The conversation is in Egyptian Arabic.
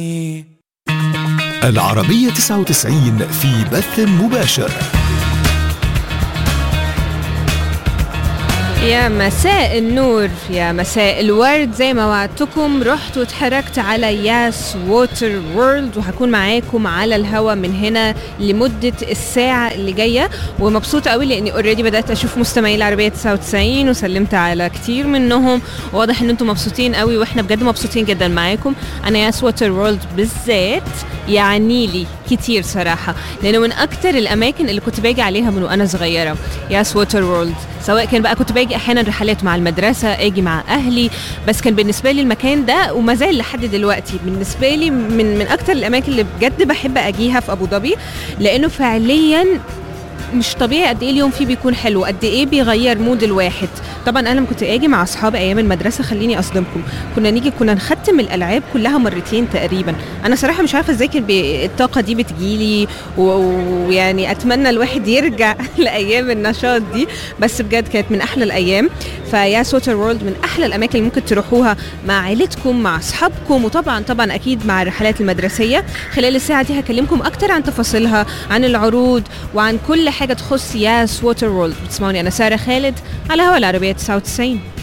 العربية 99 في بث مباشر يا مساء النور يا مساء الورد زي ما وعدتكم رحت واتحركت على ياس ووتر وورلد وهكون معاكم على الهوا من هنا لمدة الساعة اللي جاية ومبسوطة قوي لاني اوريدي بدأت اشوف مستمعي العربية 99 وسلمت على كتير منهم واضح ان انتم مبسوطين قوي واحنا بجد مبسوطين جدا معاكم انا ياس ووتر وورلد بالذات يعني لي كتير صراحة لانه من اكتر الاماكن اللي كنت باجي عليها من وانا صغيرة ياس ووتر وورلد سواء كان بقى كنت باجي احيانا رحلات مع المدرسه اجي مع اهلي بس كان بالنسبه لي المكان ده وما زال لحد دلوقتي بالنسبه لي من من اكتر الاماكن اللي بجد بحب اجيها في ابو ظبي لانه فعليا مش طبيعي قد ايه اليوم فيه بيكون حلو قد ايه بيغير مود الواحد طبعا انا لما كنت اجي مع اصحابي ايام المدرسه خليني اصدمكم كنا نيجي كنا نختم الالعاب كلها مرتين تقريبا انا صراحه مش عارفه ازاي كان بي- الطاقه دي بتجيلي و- ويعني اتمنى الواحد يرجع لايام النشاط دي بس بجد كانت من احلى الايام فيا سوتر وورلد من احلى الاماكن اللي ممكن تروحوها مع عيلتكم مع اصحابكم وطبعا طبعا اكيد مع الرحلات المدرسيه خلال الساعه دي هكلمكم اكتر عن تفاصيلها عن العروض وعن كل حاجه تخص ياس ووتر وورلد بتسمعوني انا ساره خالد على هوا العربيه 99